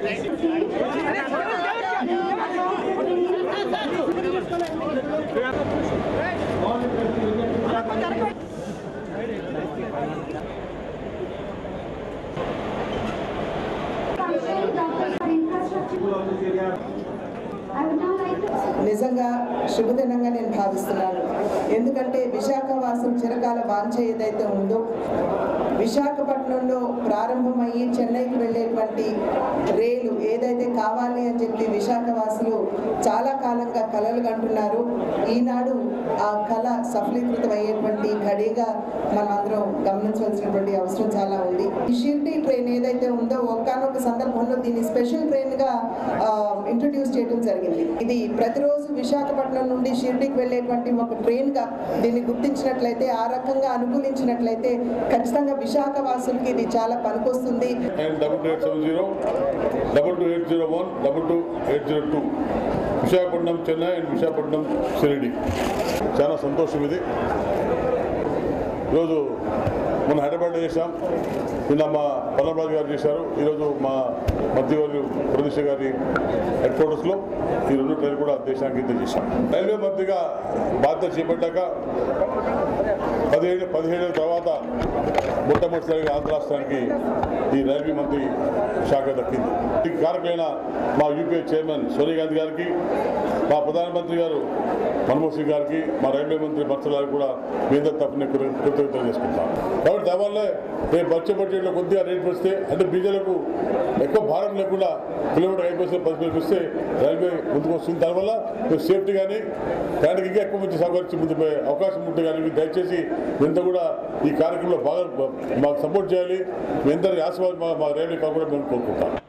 I would now like to నిజంగా శుభదినంగా నేను భావిస్తున్నాను ఎందుకంటే విశాఖ వాసం చిరకాల వాంఛ ఏదైతే ఉందో విశాఖపట్నంలో ప్రారంభమయ్యి చెన్నైకి వెళ్ళేటువంటి రైలు ఏదైతే కావాలి అని చెప్పి విశాఖ వాసులు చాలా కాలంగా కలలు కంటున్నారు ఈనాడు ఆ కళ సఫలీకృతం అయ్యేటువంటి ఘడిగా మనం అందరం గమనించవలసినటువంటి అవసరం చాలా ఉంది ఈ షిర్డీ ట్రైన్ ఏదైతే ఉందో ఒక్కనొక సందర్భంలో దీన్ని స్పెషల్ ట్రైన్ గా ఇంట్రడ్యూస్ చేయడం జరిగింది ఇది ప్రతిరోజు విశాఖపట్నం నుండి షిర్డీకి వెళ్ళేటువంటి ఒక ట్రైన్ గా దీన్ని గుర్తించినట్లయితే ఆ రకంగా అనుకూలించినట్లయితే ఖచ్చితంగా విశాఖ వాసులకి ఇది చాలా పనికొస్తుంది nine double two eight seven zero double two eight zero one double two eight zero two Visakhapatnam Chennai and Visakhapatnam Shirdi చాలా సంతోషం ఇది ఈరోజు మొన్న హైదరాబాద్ చేశాం నిన్న మా పల్లబాబు గారు చేశారు ఈరోజు మా మంత్రివర్యు ప్రదేశ్ గారి హెడ్ క్వార్టర్స్లో ఈ రెండు ట్రైన్ కూడా దేశానికి ఇంత చేశాం రైల్వే మంత్రిగా బాధ్యత చేపట్టాక పదిహేడు పదిహేడేళ్ళ తర్వాత మొట్టమొదటిసారిగా ఆంధ్ర రాష్ట్రానికి ఈ రైల్వే మంత్రి శాఖ దక్కింది ఈ కారకులైన మా యూపీఏ చైర్మన్ సోనియా గాంధీ గారికి మా ప్రధానమంత్రి గారు మన్మోహన్ సింగ్ గారికి మా రైల్వే మంత్రి బత్స గారికి కూడా మీద తప్పని కృతజ్ఞతలు చేసుకుంటాం కాబట్టి దానివల్లే రేపు వచ్చే బడ్జెట్లో కొద్దిగా రేట్ వస్తే అంటే బీజేలకు ఎక్కువ భారం లేకుండా కిలోమీటర్ అయిపోతే పది వస్తే రైల్వే ముందుకు వస్తుంది దానివల్ల మీరు సేఫ్టీ కానీ ప్రయాణికి ఇంకా ఎక్కువ మంచి సౌకర్యం ముందు పోయే అవకాశం ఉంటే కానీ మీరు దయచేసి మీరంతా కూడా ఈ కార్యక్రమంలో బాగా మాకు సపోర్ట్ చేయాలి మీ అందరి ఆశీర్వాదం మా- మా రైల్వే కార్పొరేట్ మేము కోరుకుంటాం